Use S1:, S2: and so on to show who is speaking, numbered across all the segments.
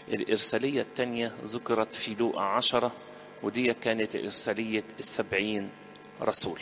S1: الإرسالية التانية ذكرت في لوقا عشرة ودي كانت إرسالية السبعين رسول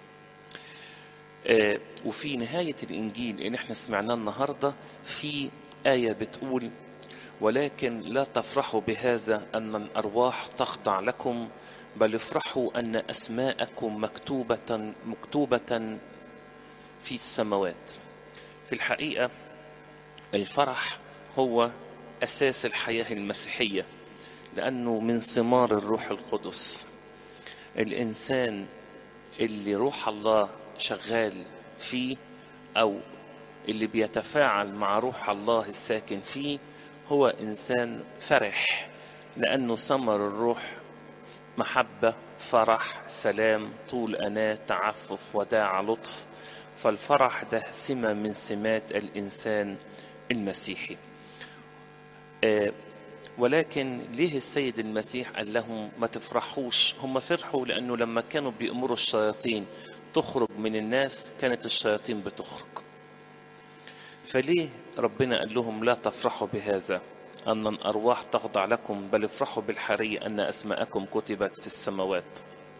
S1: آه، وفي نهاية الإنجيل اللي احنا سمعناه النهاردة في آية بتقول ولكن لا تفرحوا بهذا أن الأرواح تخضع لكم بل افرحوا أن أسماءكم مكتوبة مكتوبة في السماوات في الحقيقة الفرح هو أساس الحياة المسيحية لأنه من ثمار الروح القدس الإنسان اللي روح الله شغال فيه أو اللي بيتفاعل مع روح الله الساكن فيه هو إنسان فرح لأنه ثمر الروح محبة فرح سلام طول أناة تعفف وداع لطف فالفرح ده سمة من سمات الإنسان المسيحي آه، ولكن ليه السيد المسيح قال لهم ما تفرحوش هم فرحوا لأنه لما كانوا بيأمروا الشياطين تخرج من الناس كانت الشياطين بتخرج فليه ربنا قال لهم لا تفرحوا بهذا أن الأرواح تخضع لكم بل افرحوا بالحري أن أسماءكم كتبت في السماوات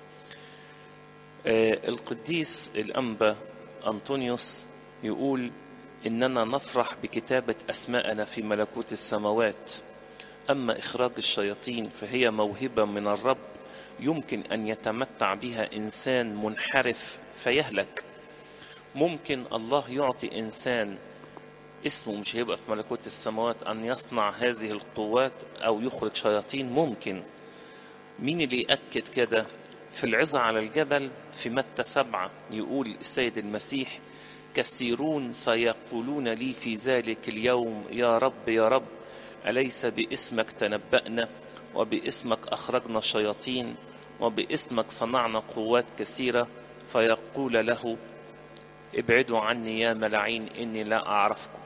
S1: آه، القديس الأنبا أنطونيوس يقول إننا نفرح بكتابة أسماءنا في ملكوت السماوات أما إخراج الشياطين فهي موهبة من الرب يمكن أن يتمتع بها إنسان منحرف فيهلك ممكن الله يعطي إنسان اسمه مش هيبقى في ملكوت السماوات أن يصنع هذه القوات أو يخرج شياطين ممكن مين اللي يأكد كده في العظة على الجبل في متى سبعة يقول السيد المسيح كثيرون سيقولون لي في ذلك اليوم يا رب يا رب أليس باسمك تنبأنا وباسمك أخرجنا الشياطين وباسمك صنعنا قوات كثيرة فيقول له ابعدوا عني يا ملعين إني لا أعرفكم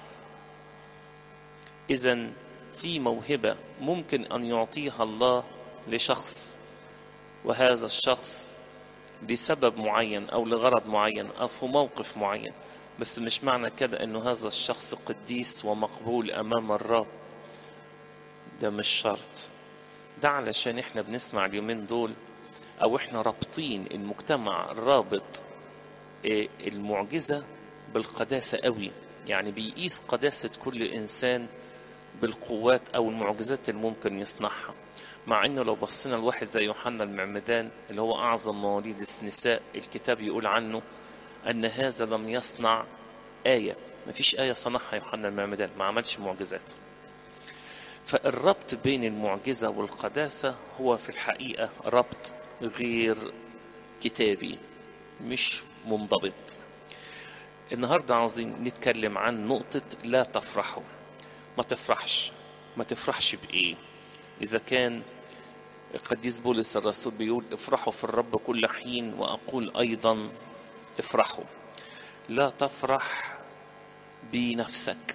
S1: إذا في موهبة ممكن أن يعطيها الله لشخص وهذا الشخص لسبب معين أو لغرض معين أو في موقف معين بس مش معنى كده أنه هذا الشخص قديس ومقبول أمام الرب ده مش شرط ده علشان احنا بنسمع اليومين دول او احنا رابطين المجتمع رابط إيه، المعجزة بالقداسة قوي يعني بيقيس قداسة كل انسان بالقوات او المعجزات اللي ممكن يصنعها مع انه لو بصينا لواحد زي يوحنا المعمدان اللي هو اعظم مواليد النساء الكتاب يقول عنه ان هذا لم يصنع آية مفيش آية صنعها يوحنا المعمدان ما عملش معجزات فالربط بين المعجزة والقداسة هو في الحقيقة ربط غير كتابي مش منضبط النهاردة عاوزين نتكلم عن نقطة لا تفرحوا ما تفرحش ما تفرحش بإيه إذا كان القديس بولس الرسول بيقول افرحوا في الرب كل حين وأقول أيضا افرحوا لا تفرح بنفسك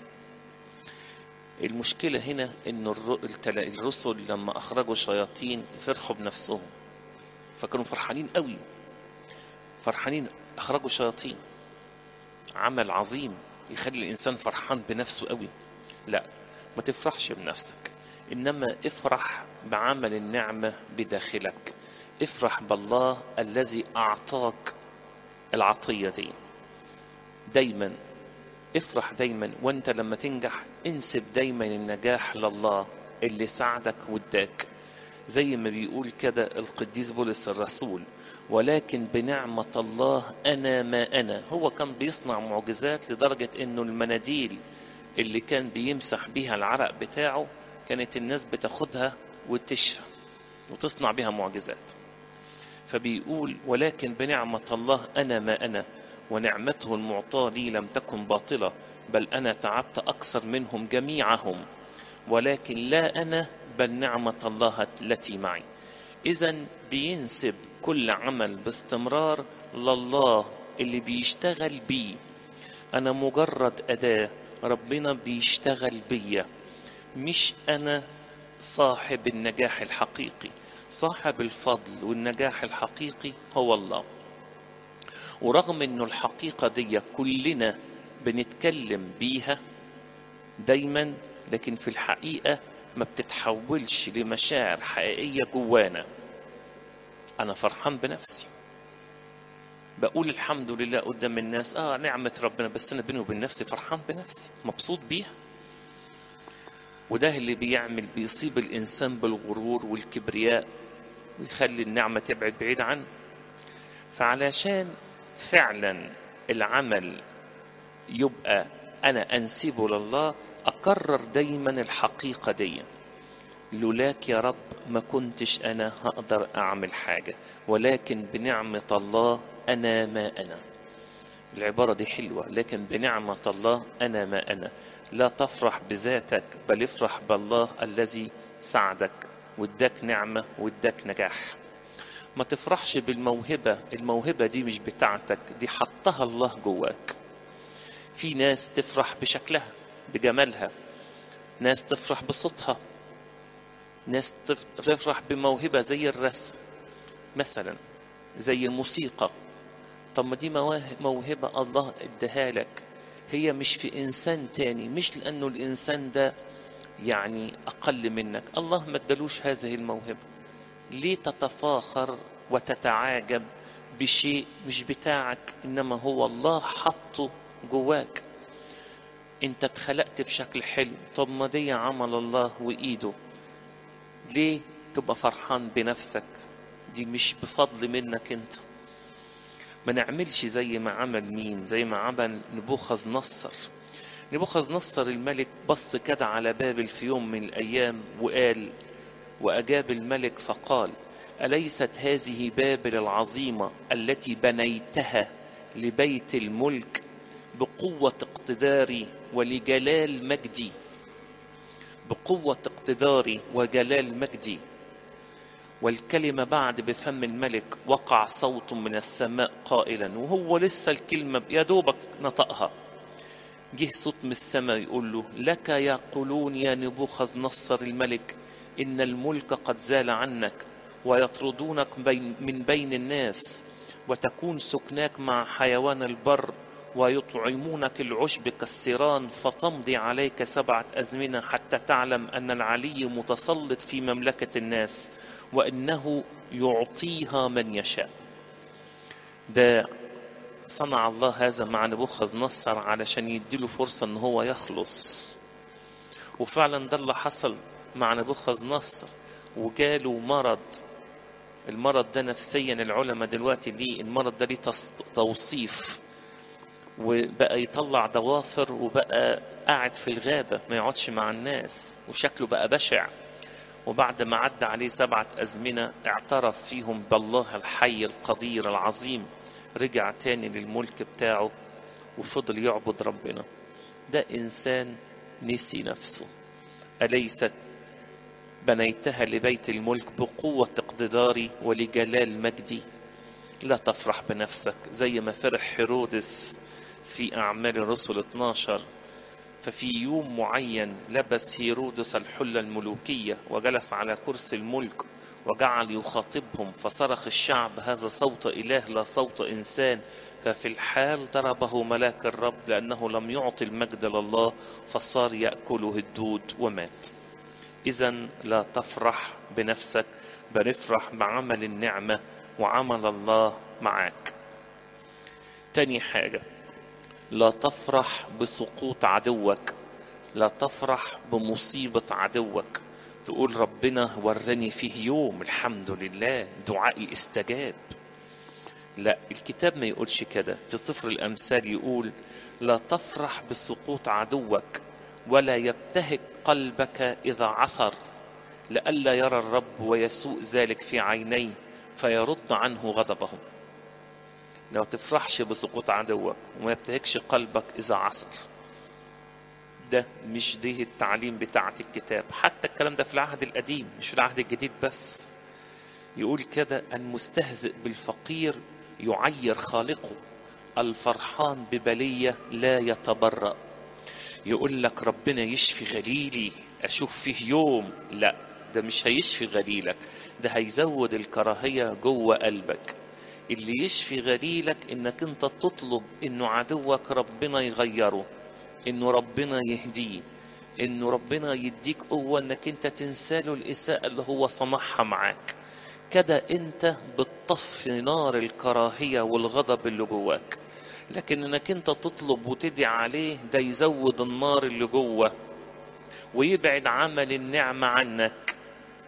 S1: المشكلة هنا إن الر- التلا- الرسل لما أخرجوا شياطين فرحوا بنفسهم فكانوا فرحانين قوي فرحانين أخرجوا شياطين عمل عظيم يخلي الإنسان فرحان بنفسه قوي لا ما تفرحش بنفسك إنما افرح بعمل النعمة بداخلك افرح بالله الذي أعطاك العطية دي دايما افرح دايما وانت لما تنجح انسب دايما النجاح لله اللي ساعدك واداك زي ما بيقول كده القديس بولس الرسول ولكن بنعمة الله أنا ما أنا هو كان بيصنع معجزات لدرجة أنه المناديل اللي كان بيمسح بيها العرق بتاعه كانت الناس بتاخدها وتشفى وتصنع بها معجزات فبيقول ولكن بنعمة الله أنا ما أنا ونعمته المعطاة لي لم تكن باطلة بل أنا تعبت أكثر منهم جميعهم ولكن لا أنا بل نعمة الله التي معي إذا بينسب كل عمل باستمرار لله اللي بيشتغل بيه أنا مجرد أداة ربنا بيشتغل بيا مش أنا صاحب النجاح الحقيقي صاحب الفضل والنجاح الحقيقي هو الله ورغم انه الحقيقة دي كلنا بنتكلم بيها دايما لكن في الحقيقة ما بتتحولش لمشاعر حقيقية جوانا أنا فرحان بنفسي بقول الحمد لله قدام الناس اه نعمة ربنا بس انا بيني وبين نفسي فرحان بنفسي مبسوط بيها وده اللي بيعمل بيصيب الانسان بالغرور والكبرياء ويخلي النعمة تبعد بعيد عنه فعلشان فعلا العمل يبقى انا انسبه لله اكرر دايما الحقيقة دي لولاك يا رب ما كنتش انا هقدر اعمل حاجة ولكن بنعمة الله أنا ما أنا العبارة دي حلوة لكن بنعمة الله أنا ما أنا لا تفرح بذاتك بل افرح بالله الذي ساعدك واداك نعمة واداك نجاح ما تفرحش بالموهبة الموهبة دي مش بتاعتك دي حطها الله جواك في ناس تفرح بشكلها بجمالها ناس تفرح بصوتها ناس تفرح بموهبة زي الرسم مثلا زي الموسيقى طب ما دي موهبة الله اداها لك هي مش في إنسان تاني مش لأنه الإنسان ده يعني أقل منك الله ما ادالوش هذه الموهبة ليه تتفاخر وتتعاجب بشيء مش بتاعك إنما هو الله حطه جواك انت اتخلقت بشكل حلو طب ما دي عمل الله وإيده ليه تبقى فرحان بنفسك دي مش بفضل منك انت ما نعملش زي ما عمل مين زي ما عمل نبوخذ نصر نبوخذ نصر الملك بص كده على بابل في يوم من الأيام وقال وأجاب الملك فقال أليست هذه بابل العظيمة التي بنيتها لبيت الملك بقوة اقتداري ولجلال مجدي بقوة اقتداري وجلال مجدي والكلمة بعد بفم الملك وقع صوت من السماء قائلا وهو لسه الكلمة يا دوبك نطقها جه صوت من السماء يقول له لك يقولون يا نبوخذ نصر الملك إن الملك قد زال عنك ويطردونك بين من بين الناس وتكون سكناك مع حيوان البر ويطعمونك العشب كالسيران فتمضي عليك سبعة أزمنة حتى تعلم أن العلي متسلط في مملكة الناس وأنه يعطيها من يشاء ده صنع الله هذا مع نبوخذ نصر علشان يديله فرصة ان هو يخلص وفعلا ده اللي حصل مع نبوخذ نصر وجاله مرض المرض ده نفسيا العلماء دلوقتي ليه المرض ده ليه توصيف وبقى يطلع ضوافر وبقى قاعد في الغابة ما يقعدش مع الناس وشكله بقى بشع وبعد ما عدى عليه سبعة أزمنة اعترف فيهم بالله الحي القدير العظيم رجع تاني للملك بتاعه وفضل يعبد ربنا ده إنسان نسي نفسه أليست بنيتها لبيت الملك بقوة اقتداري ولجلال مجدي لا تفرح بنفسك زي ما فرح هيرودس في أعمال الرسل 12 ففي يوم معين لبس هيرودس الحلة الملوكية وجلس على كرسي الملك وجعل يخاطبهم فصرخ الشعب هذا صوت إله لا صوت إنسان ففي الحال ضربه ملاك الرب لأنه لم يعطي المجد لله فصار يأكله الدود ومات إذا لا تفرح بنفسك بل افرح بعمل النعمة وعمل الله معك تاني حاجة لا تفرح بسقوط عدوك لا تفرح بمصيبة عدوك تقول ربنا وراني فيه يوم الحمد لله دعائي استجاب لا الكتاب ما يقولش كده في سفر الأمثال يقول لا تفرح بسقوط عدوك ولا يبتهج قلبك إذا عثر لئلا يرى الرب ويسوء ذلك في عينيه فيرد عنه غضبه لو تفرحش بسقوط عدوك وما يبتهجش قلبك إذا عثر ده مش ده التعليم بتاعة الكتاب حتى الكلام ده في العهد القديم مش في العهد الجديد بس يقول كده المستهزئ بالفقير يعير خالقه الفرحان ببلية لا يتبرأ يقول لك ربنا يشفي غليلي أشوف فيه يوم لا ده مش هيشفي غليلك ده هيزود الكراهية جوه قلبك اللي يشفي غليلك انك انت تطلب انه عدوك ربنا يغيره انه ربنا يهديه انه ربنا يديك قوة انك انت تنساله الاساءة اللي هو صنعها معاك كده انت بتطفي نار الكراهية والغضب اللي جواك لكن انك انت تطلب وتدعي عليه ده يزود النار اللي جوه ويبعد عمل النعمة عنك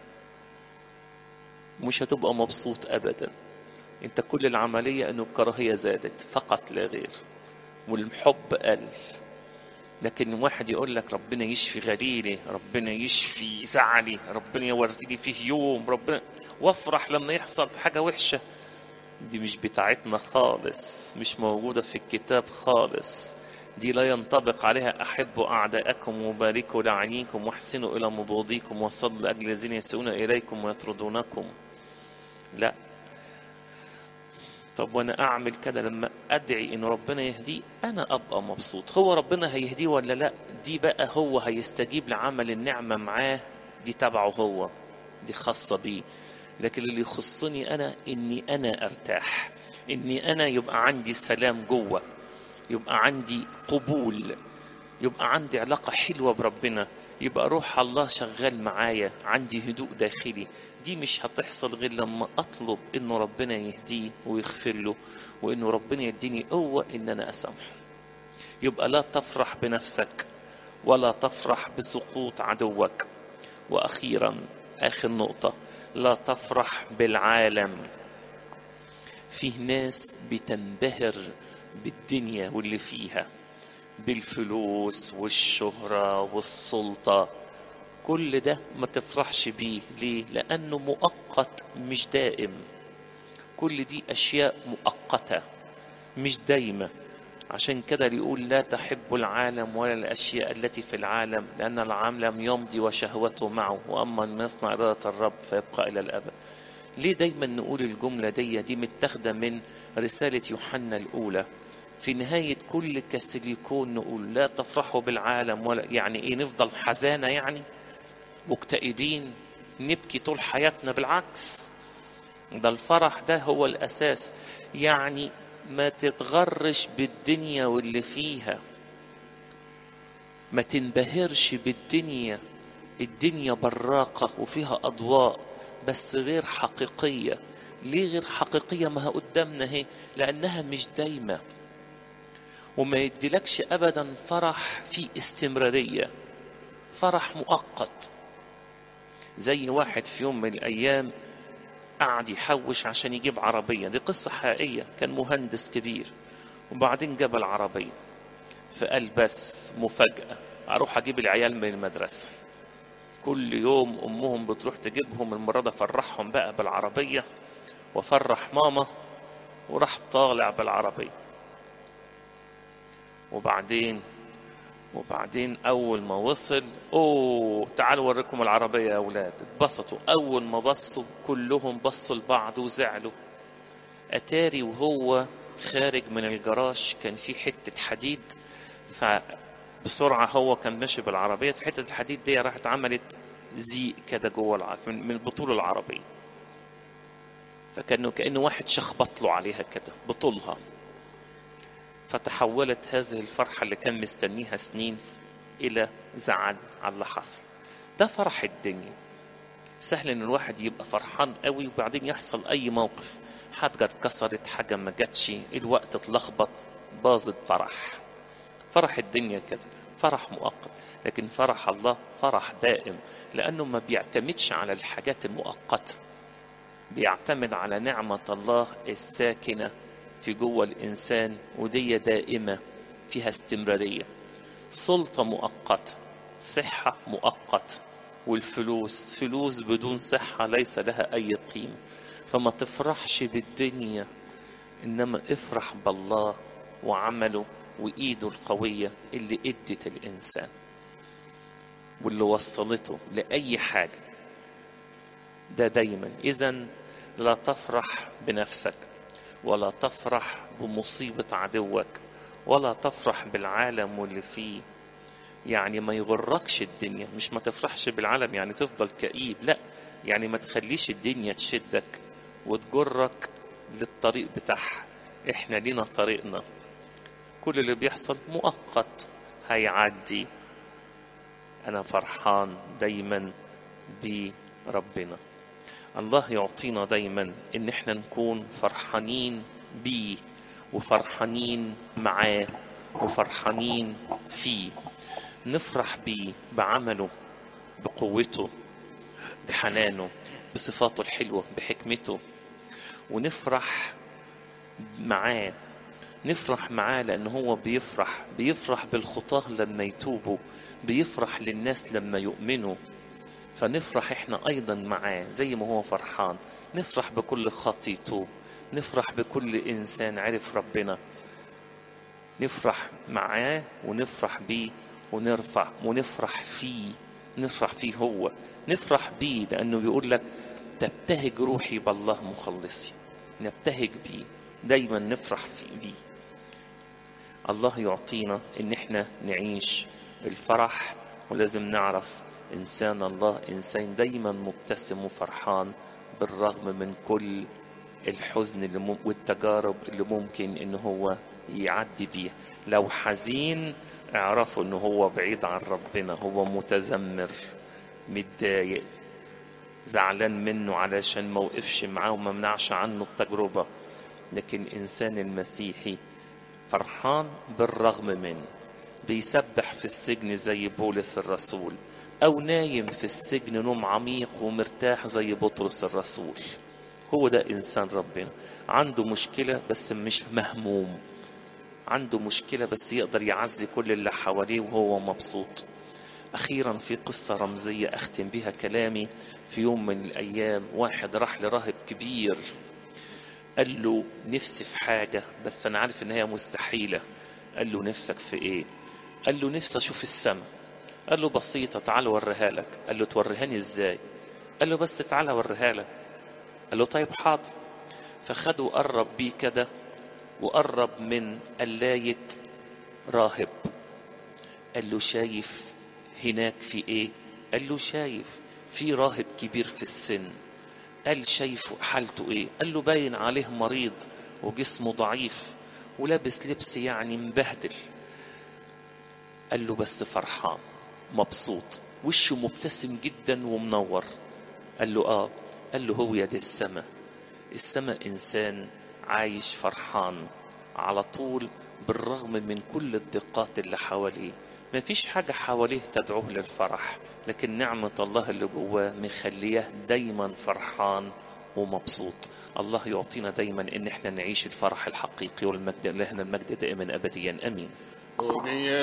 S1: مش هتبقى مبسوط ابدا انت كل العملية انه الكراهية زادت فقط لا غير والحب قل لكن واحد يقول لك ربنا يشفي غليلي ربنا يشفي زعلي ربنا يوريني فيه يوم ربنا وافرح لما يحصل حاجة وحشة دي مش بتاعتنا خالص مش موجودة في الكتاب خالص دي لا ينطبق عليها أحبوا أعداءكم وباركوا لعنيكم واحسنوا إلى مبغضيكم وصلوا لأجل الذين يسوون إليكم ويطردونكم لا طب وانا اعمل كده لما ادعي ان ربنا يهديه انا ابقى مبسوط هو ربنا هيهديه ولا لا دي بقى هو هيستجيب لعمل النعمه معاه دي تبعه هو دي خاصه بيه لكن اللي يخصني انا اني انا ارتاح اني انا يبقى عندي سلام جوه يبقى عندي قبول يبقى عندي علاقه حلوه بربنا يبقى روح الله شغال معايا عندي هدوء داخلي دي مش هتحصل غير لما اطلب انه ربنا يهديه ويغفر له وانه ربنا يديني قوه ان انا اسامحه يبقى لا تفرح بنفسك ولا تفرح بسقوط عدوك واخيرا اخر نقطه لا تفرح بالعالم فيه ناس بتنبهر بالدنيا واللي فيها بالفلوس والشهرة والسلطة كل ده ما تفرحش بيه ليه؟ لأنه مؤقت مش دائم كل دي أشياء مؤقتة مش دايمة عشان كده يقول لا تحب العالم ولا الأشياء التي في العالم لأن العالم يمضي وشهوته معه وأما من يصنع إرادة الرب فيبقى إلى الأبد ليه دايما نقول الجملة دي دي متاخدة من رسالة يوحنا الأولى في نهاية كل كسيليكون نقول لا تفرحوا بالعالم ولا يعني ايه نفضل حزانة يعني مكتئبين نبكي طول حياتنا بالعكس ده الفرح ده هو الأساس يعني ما تتغرش بالدنيا واللي فيها ما تنبهرش بالدنيا الدنيا براقة وفيها أضواء بس غير حقيقية ليه غير حقيقية ما قدامنا اهي لأنها مش دايمة وما يديلكش ابدا فرح في استمراريه فرح مؤقت زي واحد في يوم من الايام قعد يحوش عشان يجيب عربيه دي قصه حقيقيه كان مهندس كبير وبعدين جاب العربيه فقال بس مفاجاه اروح اجيب العيال من المدرسه كل يوم امهم بتروح تجيبهم المره ده فرحهم بقى بالعربيه وفرح ماما وراح طالع بالعربيه وبعدين وبعدين اول ما وصل اوه تعالوا اوريكم العربيه يا اولاد اتبسطوا اول ما بصوا كلهم بصوا لبعض وزعلوا اتاري وهو خارج من الجراج كان في حته حديد فبسرعه هو كان ماشي بالعربيه في حته الحديد دي راحت عملت زيق كده جوه العربية من من بطول العربيه فكانه كانه واحد شخبط له عليها كده بطولها فتحولت هذه الفرحة اللي كان مستنيها سنين إلى زعل على اللي حصل ده فرح الدنيا سهل ان الواحد يبقى فرحان قوي وبعدين يحصل اي موقف حاجه اتكسرت حاجه ما جاتش الوقت اتلخبط باظت فرح فرح الدنيا كده فرح مؤقت لكن فرح الله فرح دائم لانه ما بيعتمدش على الحاجات المؤقته بيعتمد على نعمه الله الساكنه في جوه الإنسان ودي دائمة فيها استمرارية سلطة مؤقتة صحة مؤقتة والفلوس فلوس بدون صحة ليس لها أي قيمة فما تفرحش بالدنيا إنما افرح بالله وعمله وإيده القوية اللي إدت الإنسان واللي وصلته لأي حاجة ده دايما إذا لا تفرح بنفسك ولا تفرح بمصيبة عدوك ولا تفرح بالعالم واللي فيه يعني ما يغركش الدنيا مش ما تفرحش بالعالم يعني تفضل كئيب لا يعني ما تخليش الدنيا تشدك وتجرك للطريق بتاعها احنا لينا طريقنا كل اللي بيحصل مؤقت هيعدي أنا فرحان دايما بربنا الله يعطينا دايما ان احنا نكون فرحانين بيه وفرحانين معاه وفرحانين فيه نفرح بيه بعمله بقوته بحنانه بصفاته الحلوة بحكمته ونفرح معاه نفرح معاه لأن هو بيفرح بيفرح بالخطاة لما يتوبوا بيفرح للناس لما يؤمنوا فنفرح احنا ايضا معاه زي ما هو فرحان نفرح بكل خط يتوب نفرح بكل انسان عرف ربنا نفرح معاه ونفرح بيه ونرفع ونفرح فيه نفرح فيه هو نفرح بيه لانه بيقول لك تبتهج روحي بالله مخلصي نبتهج بيه دايما نفرح فيه بيه الله يعطينا ان احنا نعيش الفرح ولازم نعرف انسان الله انسان دايما مبتسم وفرحان بالرغم من كل الحزن اللي مم... والتجارب اللي ممكن ان هو يعدي بيها لو حزين اعرفوا ان هو بعيد عن ربنا هو متذمر متضايق زعلان منه علشان ما وقفش معاه وما منعش عنه التجربة لكن إنسان المسيحي فرحان بالرغم منه بيسبح في السجن زي بولس الرسول أو نايم في السجن نوم عميق ومرتاح زي بطرس الرسول هو ده إنسان ربنا عنده مشكلة بس مش مهموم عنده مشكلة بس يقدر يعزي كل اللي حواليه وهو مبسوط أخيرا في قصة رمزية أختم بها كلامي في يوم من الأيام واحد راح لراهب كبير قال له نفسي في حاجة بس أنا عارف إن هي مستحيلة قال له نفسك في إيه قال له نفسي أشوف السماء قال له بسيطة تعال أوريها لك قال له توريهاني إزاي قال له بس تعال أوريها لك قال له طيب حاضر فخده وقرب بيه كده وقرب من قلاية راهب قال له شايف هناك في ايه قال له شايف في راهب كبير في السن قال شايفه حالته ايه قال له باين عليه مريض وجسمه ضعيف ولابس لبس يعني مبهدل قال له بس فرحان مبسوط وشه مبتسم جدا ومنور قال له اه قال له هو يا دي السماء السماء انسان عايش فرحان على طول بالرغم من كل الدقات اللي حواليه ما فيش حاجة حواليه تدعوه للفرح لكن نعمة الله اللي جواه مخليه دايما فرحان ومبسوط الله يعطينا دايما ان احنا نعيش الفرح الحقيقي والمجد لهنا المجد دائما ابديا امين
S2: أغنية